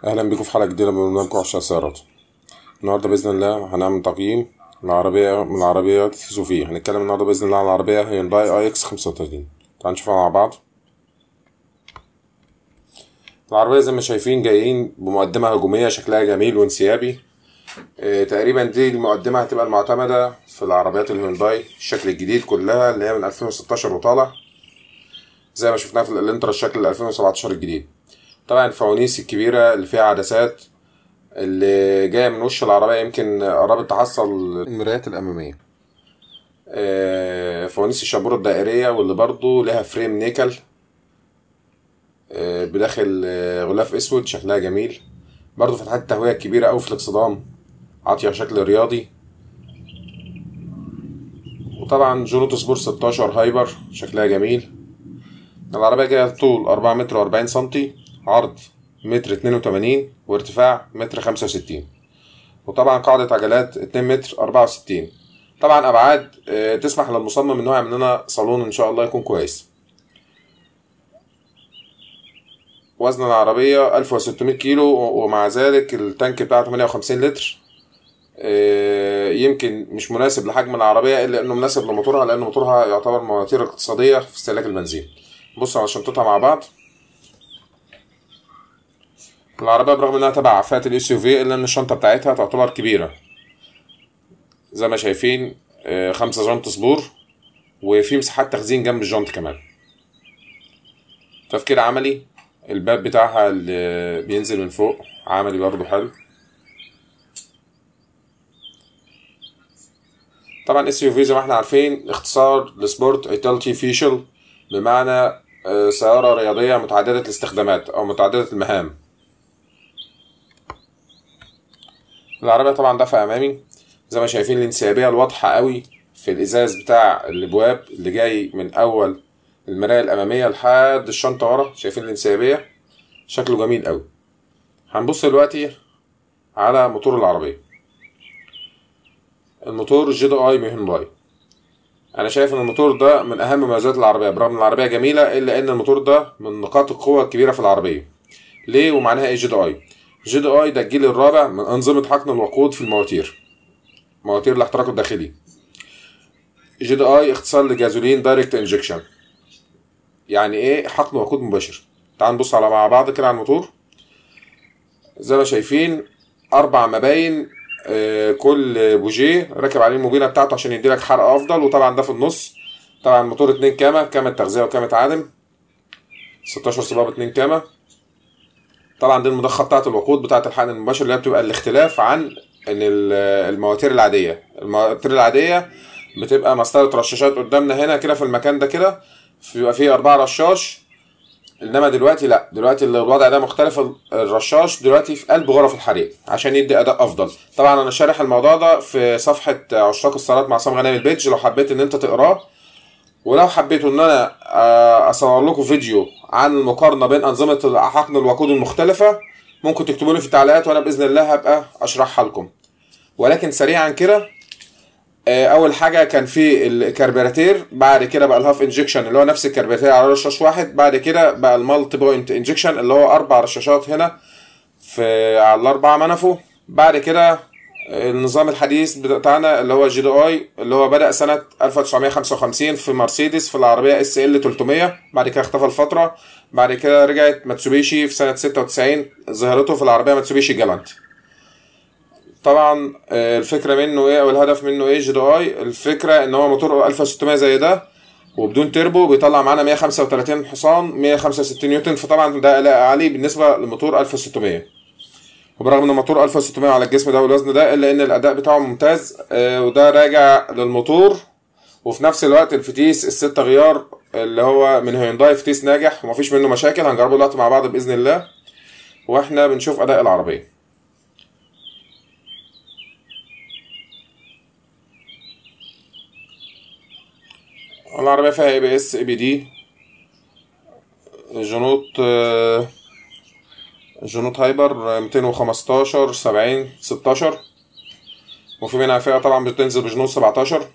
اهلا بيكم في حلقه جديده من برنامجكم عشاق السيارات النهارده باذن الله هنعمل تقييم العربيه من العربيات سوفي هنتكلم النهارده باذن الله عن العربيه هيونداي اي اكس 35 تعالوا نشوفها مع بعض العربيه زي ما شايفين جايين بمقدمه هجوميه شكلها جميل وانسيابي اه تقريبا دي المقدمه هتبقى المعتمده في العربيات الهيونداي الشكل الجديد كلها اللي هي من 2016 وطالع زي ما شفناها في الانترا الشكل 2017 الجديد طبعا الفوانيس الكبيرة اللي فيها عدسات اللي جاية من وش العربية يمكن قربت تحصل المرايات الأمامية آه، فوانيس الشابورة الدائرية واللي برضو لها فريم نيكل آه، بداخل آه، غلاف اسود شكلها جميل برضو فتحات التهوية الكبيرة أوي في الاكسدام عاطية شكل رياضي وطبعا جروت سبور 16 هايبر شكلها جميل العربية جاية طول أربعة متر وأربعين سنتي عرض متر اتنين وتمانين وارتفاع متر خمسة وستين وطبعا قاعدة عجلات اتنين متر أربعة وستين طبعا أبعاد آه، تسمح للمصمم إن هو يعمل لنا صالون إن شاء الله يكون كويس وزن العربية ألف وستمية كيلو ومع ذلك التانك بتاعه تمانية وخمسين لتر آه، يمكن مش مناسب لحجم العربية إلا إنه مناسب لموتورها لأن موتورها يعتبر مواتير اقتصادية في استهلاك البنزين بصوا على شنطتها مع بعض العربية برغم انها تبع فئة الاس يو في الا ان الشنطة بتاعتها تعتبر كبيرة زي ما شايفين آه، خمسة جنط صبور وفي مساحات تخزين جنب الجنط كمان تفكير عملي الباب بتاعها اللي بينزل من فوق عملي برضه حلو طبعا اس يو في زي ما احنا عارفين اختصار لسبورت ايتالتي فيشل بمعنى آه، سيارة رياضية متعددة الاستخدامات أو متعددة المهام العربية طبعا دفع أمامي زي ما شايفين الانسيابية الواضحة قوي في الإزاز بتاع الأبواب اللي جاي من أول المراية الأمامية لحد الشنطة ورا شايفين الانسيابية شكله جميل قوي هنبص دلوقتي على موتور العربية الموتور جي دي اي من هيونداي انا شايف ان الموتور ده من اهم مميزات العربيه برغم ان العربيه جميله الا ان الموتور ده من نقاط القوه الكبيره في العربيه ليه ومعناها ايه جي دي اي جي دي اي ده الجيل الرابع من انظمه حقن الوقود في المواتير مواتير الاحتراق الداخلي جي دي اي اختصار لجازولين دايركت انجكشن يعني ايه حقن وقود مباشر تعال نبص على مع بعض كده على الموتور زي ما شايفين اربع مباين آه، كل بوجيه راكب عليه الموبينه بتاعته عشان يديلك حرق افضل وطبعا ده في النص طبعا الموتور اتنين كامه كامه تغذيه وكامه عدم 16 صباب اتنين كامه طبعا دي المضخه بتاعه الوقود بتاعه الحقن المباشر اللي هي بتبقى الاختلاف عن ان ال- المواتير العاديه المواتير العاديه بتبقى مسطره رشاشات قدامنا هنا كده في المكان ده كده بيبقى فيه اربعه رشاش انما دلوقتي لا دلوقتي الوضع ده مختلف الرشاش دلوقتي في قلب غرف الحريق عشان يدي اداء افضل طبعا انا شارح الموضوع ده في صفحه عشاق السيارات مع عصام غنام البيج لو حبيت ان انت تقراه ولو حبيتوا ان انا آه، اصور لكم فيديو عن المقارنه بين انظمه حقن الوقود المختلفه ممكن تكتبوا لي في التعليقات وانا باذن الله هبقى اشرحها لكم ولكن سريعا كده آه، اول حاجه كان في الكربيراتير بعد كده بقى الهاف انجكشن اللي هو نفس الكربيراتير على رشاش واحد بعد كده بقى المالتي بوينت انجكشن اللي هو اربع رشاشات هنا في على الاربع منفه بعد كده النظام الحديث بتاعنا اللي هو جي دي اي اللي هو بدأ سنة 1955 في مرسيدس في العربية اس ال 300 بعد كده اختفى الفترة بعد كده رجعت ماتسوبيشي في سنة 96 ظهرته في العربية ماتسوبيشي جالانت طبعا آه، الفكرة منه ايه او الهدف منه ايه جي دي اي الفكرة ان هو موتور 1600 زي ده وبدون تربو بيطلع معانا 135 حصان 165 نيوتن فطبعا ده اداء عالي بالنسبة لموتور 1600 وبرغم ان الموتور 1600 على الجسم ده والوزن ده الا ان الاداء بتاعه ممتاز آه، وده راجع للموتور وفي نفس الوقت الفتيس الستة غيار اللي هو من هيونداي فتيس ناجح ومفيش منه مشاكل هنجربه دلوقتي مع بعض باذن الله واحنا بنشوف اداء العربيه العربيه فيها اي بي اس اي بي دي جنوط آه، جنوط هايبر 215 70 16 وفي منها فئة طبعا بتنزل بجنوط 17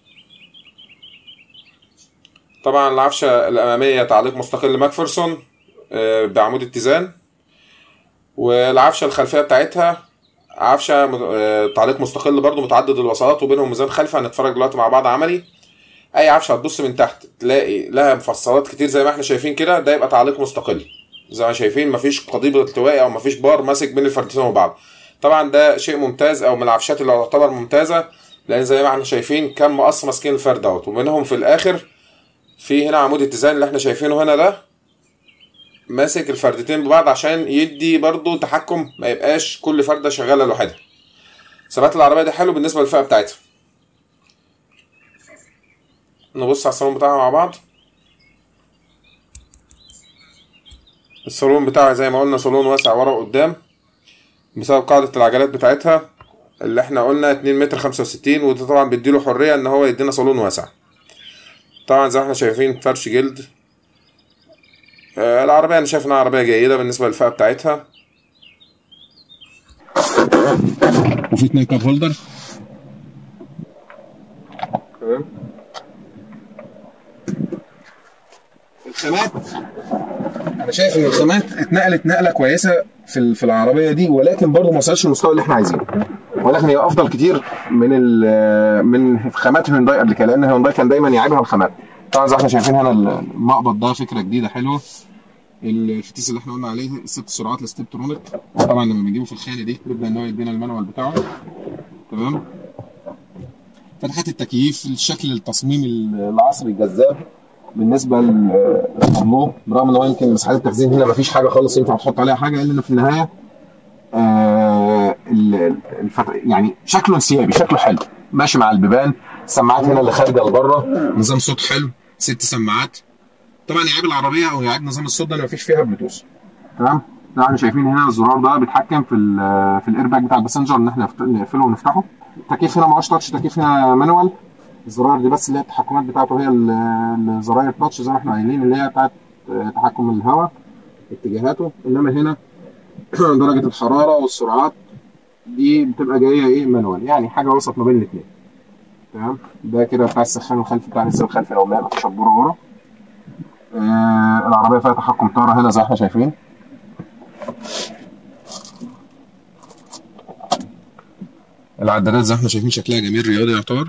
طبعا العفشة الأمامية تعليق مستقل ماكفرسون آه، بعمود اتزان والعفشه الخلفيه بتاعتها عفشه مت- آه، تعليق مستقل برضو متعدد الوصلات وبينهم ميزان خلفي هنتفرج دلوقتي مع بعض عملي اي عفشه هتبص من تحت تلاقي لها مفصلات كتير زي ما احنا شايفين كده ده يبقى تعليق مستقل زي ما شايفين مفيش قضيب التوائي او مفيش بار ماسك بين الفردتين وبعض طبعا ده شيء ممتاز او من العفشات اللي تعتبر ممتازه لان زي ما احنا شايفين كم مقص ماسكين الفرد اهوت ومنهم في الاخر في هنا عمود اتزان اللي احنا شايفينه هنا ده ماسك الفردتين ببعض عشان يدي برضو تحكم ما يبقاش كل فرده شغاله لوحدها ثبات العربيه ده حلو بالنسبه للفئه بتاعتها نبص على الصالون بتاعها مع بعض الصالون بتاعها زي ما قلنا صالون واسع ورا وقدام بسبب قاعدة العجلات بتاعتها اللي احنا قلنا 2 متر 65 وده طبعا بيديله حرية ان هو يدينا صالون واسع طبعا زي ما احنا شايفين فرش جلد آه العربية انا شايف انها عربية جيدة بالنسبة للفئة بتاعتها وفي اتنين كاب هولدر تمام الخامات انا شايف ان الخامات اتنقلت نقله كويسه في ال- في العربيه دي ولكن برضه ما وصلش للمستوى اللي احنا عايزينه ولكن هي افضل كتير من ال- من خامات هيونداي قبل كده لان هيونداي كان دايما يعيبها الخامات طبعا زي ما احنا شايفين هنا المقبض ده فكره جديده حلوه الفتيس اللي احنا قلنا عليه الست سرعات الستيب ترونيك طبعا لما بنجيبه في الخانه دي بيبدا ان هو يدينا المانوال بتاعه تمام فتحات التكييف الشكل التصميم العصري الجذاب بالنسبه للطابلو برغم ان هو يمكن مساحات التخزين هنا مفيش حاجه خالص ينفع تحط عليها حاجه الا ان في النهايه آه ال- الفت... يعني شكله انسيابي شكله حلو ماشي مع البيبان السماعات هنا اللي خارجه لبره نظام صوت حلو ست سماعات طبعا يعيب العربيه او يعيب نظام الصوت ده ان مفيش فيها بلوتوث تمام ده احنا شايفين هنا الزرار ده بيتحكم في ال في الايرباج بتاع الباسنجر ان احنا نفت- نقفله ونفتحه التكييف هنا ما هوش تاتش التكييف هنا مانوال الزراير دي بس اللي هي التحكمات بتاعته هي ال- الزراير تاتش زي ما احنا قايلين اللي هي بتاعت آه، تحكم الهواء اتجاهاته انما هنا درجه الحراره والسرعات دي بتبقى جايه ايه مانوال يعني حاجه وسط ما بين الاثنين تمام ده كده بتاع السخان الخلفي بتاع السخان الخلفي لو ما في شبوره ورا آه العربيه فيها تحكم طاره هنا زي ما احنا شايفين العدادات زي ما احنا شايفين شكلها جميل رياضي يعتبر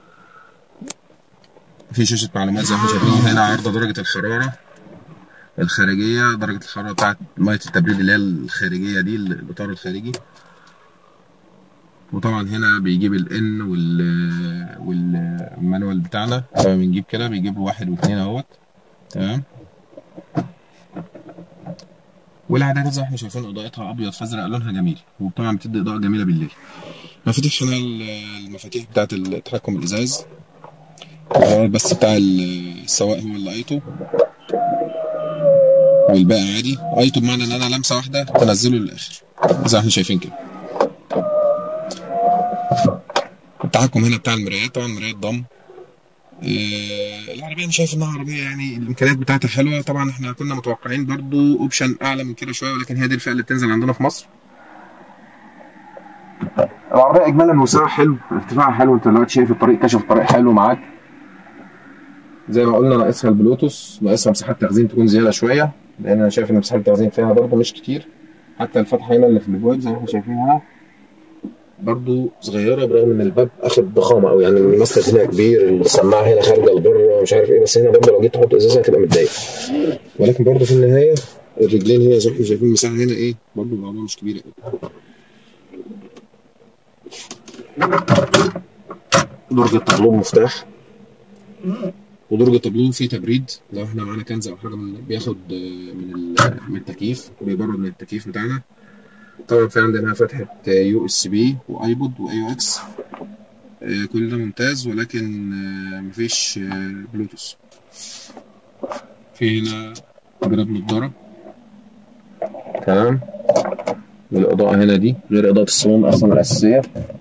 في شاشة معلومات زي ما احنا شايفين هنا عرض درجة الحرارة الخارجية درجة الحرارة بتاعت مية التبريد اللي هي الخارجية دي الإطار الخارجي وطبعا هنا بيجيب الان وال والمانوال بتاعنا لما بنجيب كده بيجيب واحد واثنين اهوت تمام والعدادات زي ما احنا شايفين اضاءتها ابيض فازرق لونها جميل وطبعا بتدي اضاءه جميله بالليل مفاتيح هنا المفاتيح بتاعت التحكم الازاز الزرار بس بتاع السواق هو اللي ايتو والباقي عادي ايتو بمعنى ان انا لمسه واحده تنزله للاخر زي ما احنا شايفين كده التحكم هنا بتاع المرايات طبعا مرايات ضم آه العربيه انا شايف انها عربيه يعني الامكانيات بتاعتها حلوه طبعا احنا كنا متوقعين برضو اوبشن اعلى من كده شويه ولكن هي دي الفئه اللي بتنزل عندنا في مصر العربيه اجمالا وسعها حلو ارتفاعها حلو انت دلوقتي شايف الطريق كشف الطريق حلو معاك زي ما قلنا ناقصها البلوتوث ناقصها مساحات تخزين تكون زياده شويه لان انا شايف ان مساحه التخزين فيها برضه مش كتير حتى الفتحه هنا اللي في الابواب زي ما احنا شايفين هنا برضه صغيره برغم ان الباب اخد ضخامه قوي يعني الماستر هنا كبير السماعه هنا خارجه لبره مش عارف ايه بس هنا برضه لو جيت تحط ازازه هتبقى متضايق ولكن برضه في النهايه الرجلين هنا زي ما احنا شايفين المساحه هنا ايه برضه الموضوع مش كبير قوي درج التابلو مفتاح ودرج التابلو فيه تبريد لو احنا معانا كنز او حاجه من بياخد من ال- من التكييف بيبرد من التكييف بتاعنا طبعا في عندنا فتحه يو اس بي وايبود واي او اكس كل ده ممتاز ولكن آه، مفيش آه، بلوتوث في هنا جراب نضاره تمام الإضاءة هنا دي غير إضاءة الصالون أصلا الأساسية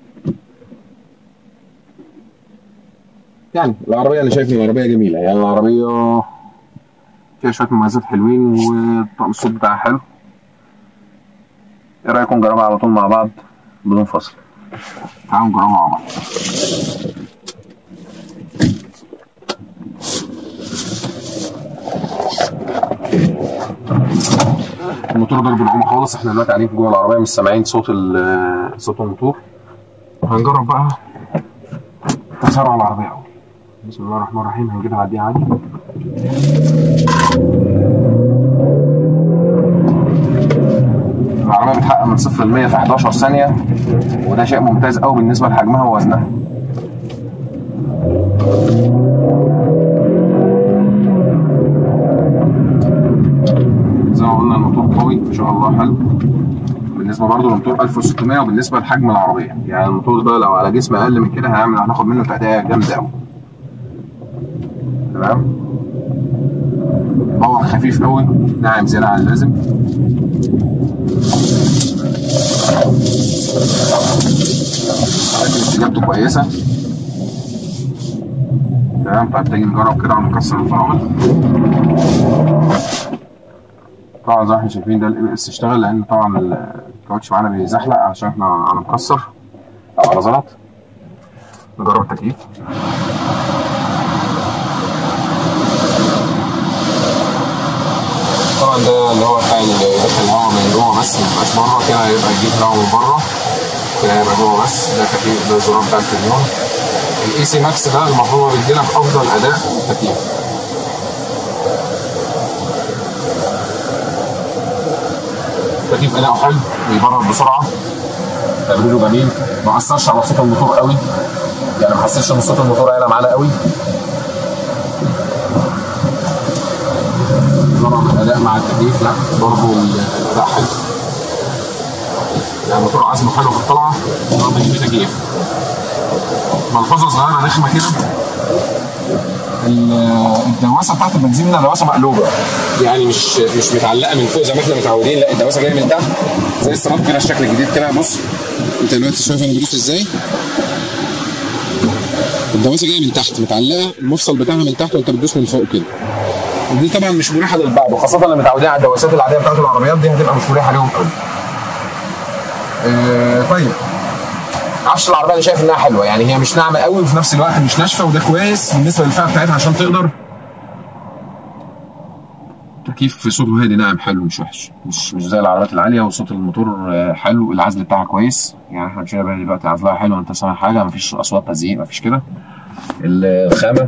يعني العربية أنا شايف إن العربية جميلة يعني العربية فيها شوية مميزات حلوين وطقم الصوت بتاعها حلو إيه رأيكم نجربها على طول مع بعض بدون فصل تعالوا نجربها مع بعض الموتور ضرب العمى خالص احنا دلوقتي قاعدين جوه العربيه مش سامعين صوت ال- صوت الموتور هنجرب بقى تسارع العربيه اول بسم الله الرحمن الرحيم هنجيبها عادي عادي العربيه بتحقق من صفر ل 100 في 11 ثانيه وده شيء ممتاز قوي بالنسبه لحجمها ووزنها زي ما قلنا الموتور قوي ما شاء الله حلو بالنسبه برضه للموتور 1600 وبالنسبه لحجم العربيه يعني الموتور ده لو على جسم اقل من كده هنعمل هناخد منه تأدية جامده قوي تمام باور خفيف قوي ناعم زياده عن اللازم لكن استجابته كويسه تمام طيب تيجي نجرب كده ونكسر الفرامل طبعا زي ما احنا شايفين ده الاي اس اشتغل لان طبعا الكاوتش معانا بيزحلق عشان احنا على مكسر او على زلط نجرب التكييف طبعا ده اللي هو بتاع اللي يدخل الهواء من جوه بس ما يبقاش بره كده يبقى يجيب هواء من بره كده يبقى جوه بس ده تكييف ده الزرار بتاع التليفون الاي سي ماكس ده المفروض هو بيديلك افضل اداء في التكييف التكييف اداؤه حلو بيبرد بسرعه تبريده جميل ما اثرش على صوت الموتور قوي يعني ما حسيتش ان صوت الموتور عالي معانا قوي جرب الاداء مع التكييف لا برضه الاداء حلو يعني الموتور عزمه حلو في الطلعه رغم ان في تكييف ملحوظه صغيره رخمه كده ال- الدواسه بتاعت البنزين هنا دواسه مقلوبه يعني مش مش متعلقه من فوق زي ما احنا متعودين لا الدواسه جايه من تحت زي السراب كده الشكل الجديد كده بص انت دلوقتي شايف انا بدوس ازاي الدواسه جايه من تحت متعلقه المفصل بتاعها من تحت وانت بتدوس من فوق كده دي طبعا مش مريحه للبعض وخاصه اللي متعودين على الدواسات العاديه بتاعت العربيات دي هتبقى مش مريحه ليهم قوي آه طيب عفش العربيه انا شايف انها حلوه يعني هي مش ناعمه قوي وفي نفس الوقت مش ناشفه وده كويس بالنسبه للفئه بتاعتها عشان تقدر تكييف في صوته هادي ناعم حلو مش وحش مش مش زي العربيات العاليه وصوت الموتور آه، حلو العزل بتاعها كويس يعني احنا مشينا بقى دلوقتي عزلها حلو انت سامع حاجه مفيش اصوات تزييق مفيش كده الخامه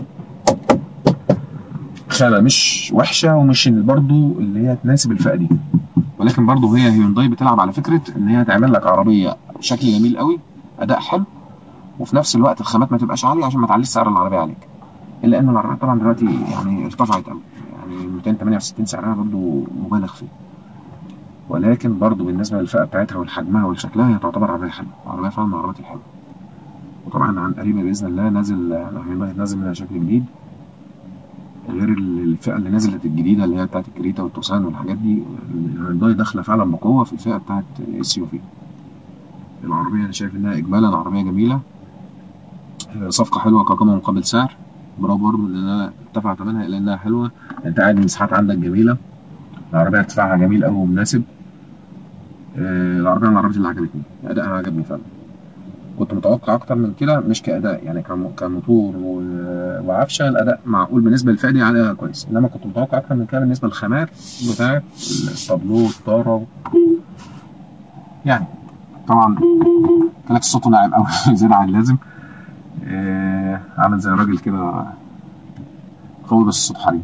خامه مش وحشه ومش برضو اللي هي تناسب الفئه دي ولكن برضو هي هيونداي بتلعب على فكره ان هي تعمل لك عربيه شكل جميل قوي اداء حلو وفي نفس الوقت الخامات ما تبقاش عاليه عشان ما تعليش سعر العربيه عليك الا ان العربيات طبعا دلوقتي يعني ارتفعت قوي يعني 268 سعرها برضو مبالغ فيه ولكن برضو بالنسبه للفئه بتاعتها ولحجمها ولشكلها هي تعتبر عربيه حلوه عربيه فعلا من العربيات الحلوه وطبعا عن قريبه باذن الله نازل هيونداي نازل منها شكل جديد غير الفئه اللي نزلت الجديده اللي هي بتاعت الكريتا والتوسان والحاجات دي الهيونداي داخله فعلا بقوه في الفئه بتاعت اس يو في العربيه انا شايف انها اجمالا عربيه جميله آه، صفقه حلوه كقيمه مقابل سعر برافو برضه لانها ارتفع ثمنها الى انها حلوه انت قاعد المساحات عندك جميله العربيه ارتفاعها جميل قوي ومناسب آه، العربيه من العربيات اللي عجبتني ادائها عجبني فعلا كنت متوقع اكتر من كده مش كاداء يعني كم- كموتور و- وعفشه الاداء معقول بالنسبه للفئه دي عليها كويس انما كنت متوقع اكتر من كده بالنسبه للخامات بتاعت الطابلو الطاره يعني طبعا كلاكس صوته ناعم قوي زياده عن اللازم آه، عامل زي راجل كده قوي بس صوت حريم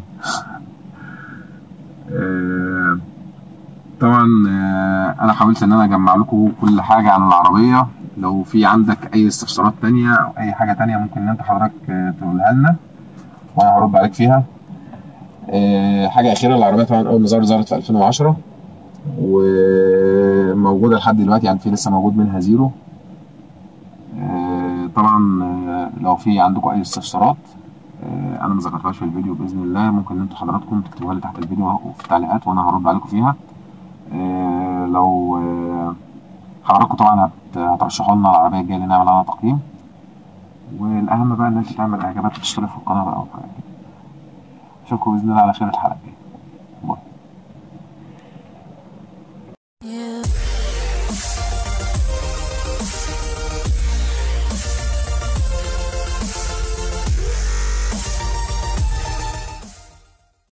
آه، طبعا آه، انا حاولت ان انا اجمع لكم كل حاجه عن العربيه لو في عندك اي استفسارات تانية او اي حاجه تانية ممكن ان انت حضرتك آه، تقولها لنا وانا هرد عليك فيها آه، حاجه اخيره العربيه طبعا اول ما ظهرت ظهرت في 2010 وموجوده لحد دلوقتي يعني في لسه موجود منها زيرو آه، طبعا آه، لو في عندكم اي استفسارات آه، انا ما ذكرتهاش في الفيديو باذن الله ممكن ان انتوا حضراتكم تكتبوها لي تحت الفيديو وفي التعليقات وانا هرد عليكم فيها آه، لو آه، حضراتكم طبعا هت- هترشحوا لنا العربيه الجايه اللي نعمل عنها تقييم والاهم بقى ان انت تعمل اعجابات وتشترك في القناه بقى وحاجات كده. اشوفكم باذن الله على خير الحلقه الجايه